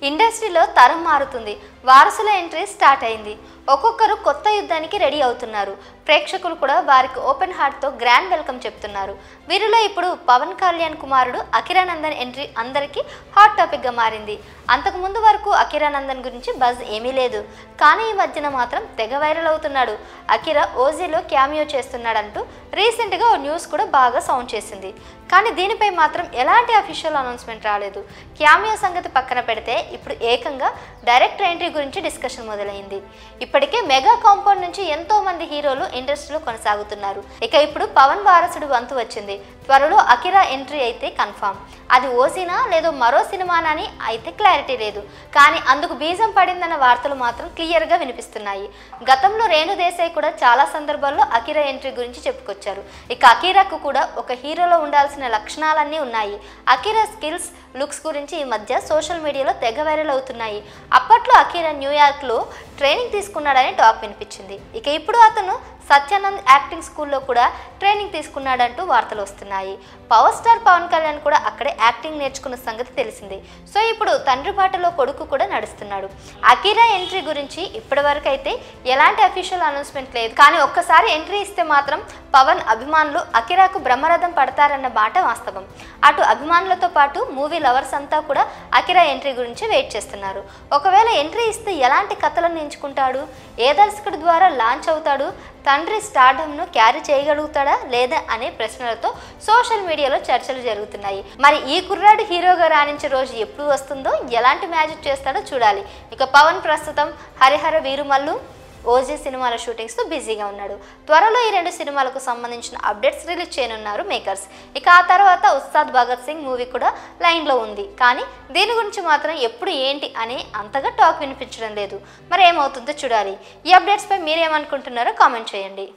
ఇండస్ట్రీలో తరం మారుతుంది వారసుల ఎంట్రీ స్టార్ట్ అయింది ఒక్కొక్కరు కొత్త యుద్ధానికి రెడీ అవుతున్నారు ప్రేక్షకులు కూడా వారికి ఓపెన్ హార్ట్తో గ్రాండ్ వెల్కమ్ చెప్తున్నారు వీరిలో ఇప్పుడు పవన్ కళ్యాణ్ కుమారుడు అఖిరానందన్ ఎంట్రీ అందరికీ హాట్ టాపిక్గా మారింది అంతకుముందు వరకు అఖిరానందన్ గురించి బజ్ ఏమీ లేదు కానీ ఈ మధ్యన మాత్రం తెగ వైరల్ అవుతున్నాడు అఖిరా ఓజీలో క్యామియో చేస్తున్నాడంటూ రీసెంట్గా ఓ న్యూస్ కూడా బాగా సౌండ్ చేసింది కానీ దీనిపై మాత్రం ఎలాంటి అఫీషియల్ అనౌన్స్మెంట్ రాలేదు క్యామియో సంగతి పక్కన పెడితే ఇప్పుడు ఏకంగా డైరెక్ట్ ఎంట్రీ గురించి డిస్కషన్ మొదలైంది ఇప్పటికే మెగా కాంపౌండ్ నుంచి ఎంతో మంది హీరోలు ఇండస్ట్రీలో కొనసాగుతున్నారు ఇక ఇప్పుడు పవన్ వారసుడు వంతు వచ్చింది త్వరలో అకిరా ఎంట్రీ అయితే కన్ఫామ్ అది ఓసినా లేదో మరో సినిమానని అయితే క్లారిటీ లేదు కానీ అందుకు బీజం పడిందన్న వార్తలు మాత్రం క్లియర్గా వినిపిస్తున్నాయి గతంలో రేణు దేశాయ్ కూడా చాలా సందర్భాల్లో అకిరా ఎంట్రీ గురించి చెప్పుకొచ్చారు ఇక అకీరాకు కూడా ఒక హీరోలో ఉండాల్సిన లక్షణాలన్నీ ఉన్నాయి అకీరా స్కిల్స్ లుక్స్ గురించి ఈ మధ్య సోషల్ మీడియాలో తెగ వైరల్ అవుతున్నాయి అప్పట్లో అకీరా న్యూయార్క్లో ట్రైనింగ్ తీసుకున్నాడని టాక్ వినిపించింది ఇక ఇప్పుడు అతను సత్యానంద్ యాక్టింగ్ స్కూల్లో కూడా ట్రైనింగ్ తీసుకున్నాడంటూ వార్తలు వస్తున్నాయి పవర్ స్టార్ పవన్ కళ్యాణ్ కూడా అక్కడే యాక్టింగ్ నేర్చుకున్న సంగతి తెలిసింది సో ఇప్పుడు తండ్రి బాటలో కొడుకు కూడా నడుస్తున్నాడు అకీరా ఎంట్రీ గురించి ఇప్పటివరకు అయితే ఎలాంటి అఫీషియల్ అనౌన్స్మెంట్ లేదు కానీ ఒక్కసారి ఎంట్రీ ఇస్తే మాత్రం పవన్ అభిమానులు అకిరాకు బ్రహ్మరథం పడతారన్న మాట వాస్తవం అటు అభిమానులతో పాటు మూవీ లవర్స్ అంతా కూడా అకిరా ఎంట్రీ గురించి వెయిట్ చేస్తున్నారు ఒకవేళ ఎంట్రీ ఇస్తే ఎలాంటి కథలను ఎంచుకుంటాడు ఏ దర్శకుడి ద్వారా లాంచ్ అవుతాడు తండ్రి స్టార్డమ్ను క్యారీ చేయగలుగుతాడా లేదా అనే ప్రశ్నలతో సోషల్ మీడియాలో చర్చలు జరుగుతున్నాయి మరి ఈ కుర్రాడు హీరోగా రాణించే రోజు ఎప్పుడు వస్తుందో ఎలాంటి మ్యాజిక్ చేస్తాడో చూడాలి ఇక పవన్ ప్రస్తుతం హరిహర వీరుమల్లు ఓజీ సినిమాల షూటింగ్స్తో బిజీగా ఉన్నాడు త్వరలో ఈ రెండు సినిమాలకు సంబంధించిన అప్డేట్స్ రిలీజ్ చేయనున్నారు మేకర్స్ ఇక ఆ తర్వాత ఉస్తాద్ భగత్ సింగ్ మూవీ కూడా లైన్లో ఉంది కానీ దీని గురించి మాత్రం ఎప్పుడు ఏంటి అని అంతగా టాక్ వినిపించడం లేదు మరి ఏమవుతుందో చూడాలి ఈ అప్డేట్స్పై మీరేమనుకుంటున్నారో కామెంట్ చేయండి